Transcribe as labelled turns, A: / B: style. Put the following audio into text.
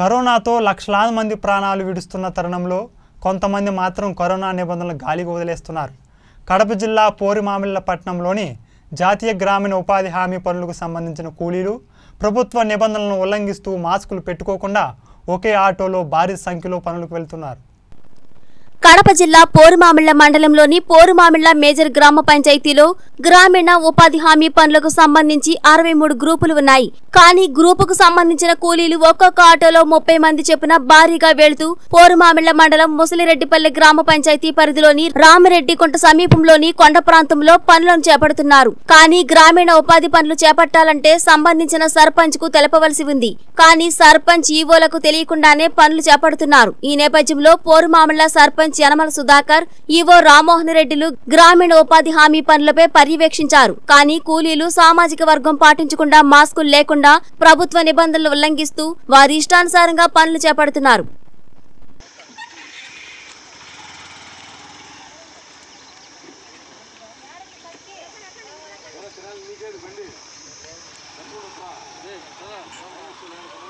A: కరోనాతో లక్షలాది మంది ప్రాణాలు విడుస్తున్న తరుణంలో కొంతమంది మాత్రం కరోనా నిబంధనలు గాలికి వదిలేస్తున్నారు కడప జిల్లా పోరిమామిళ్ల పట్టణంలోని జాతీయ గ్రామీణ ఉపాధి హామీ పనులకు సంబంధించిన కూలీలు ప్రభుత్వ నిబంధనలను ఉల్లంఘిస్తూ మాస్కులు పెట్టుకోకుండా ఒకే ఆటోలో భారీ సంఖ్యలో పనులకు వెళ్తున్నారు
B: కడప జిల్లా పోరుమామిళ్ల మండలంలోని పోరుమామిళ్ల మేజర్ గ్రామ పంచాయతీలో గ్రామీణ ఉపాధి హామీ పనులకు సంబంధించి అరవై మూడు గ్రూపులు ఉన్నాయి కానీ గ్రూపుకు సంబంధించిన కూలీలు ఒక్కొక్క ఆటోలో ముప్పై మంది చొప్పున భారీగా వెళుతూ పోరుమామిళ్ల మండలం ముసలిరెడ్డిపల్లి గ్రామ పంచాయతీ పరిధిలోని రామిరెడ్డి కుంట సమీపంలోని కొండ ప్రాంతంలో పనులను చేపడుతున్నారు కానీ గ్రామీణ ఉపాధి పనులు చేపట్టాలంటే సంబంధించిన సర్పంచ్ కు తెలపవలసి ఉంది కానీ సర్పంచ్ ఈవోలకు తెలియకుండానే పనులు చేపడుతున్నారు ఈ నేపథ్యంలో పోరుమామిళ్ల సర్పంచ్ యనమల సుధాకర్ ఈవో రామ్మోహన్ రెడ్డిలు గ్రామీణ ఉపాధి హామీ పనులపై పర్యవేక్షించారు కానీ కూలీలు సామాజిక వర్గం పాటించకుండా మాస్కులు లేకుండా ప్రభుత్వ నిబంధనలు ఉల్లంఘిస్తూ వారి ఇష్టానుసారంగా పనులు చేపడుతున్నారు
C: బండి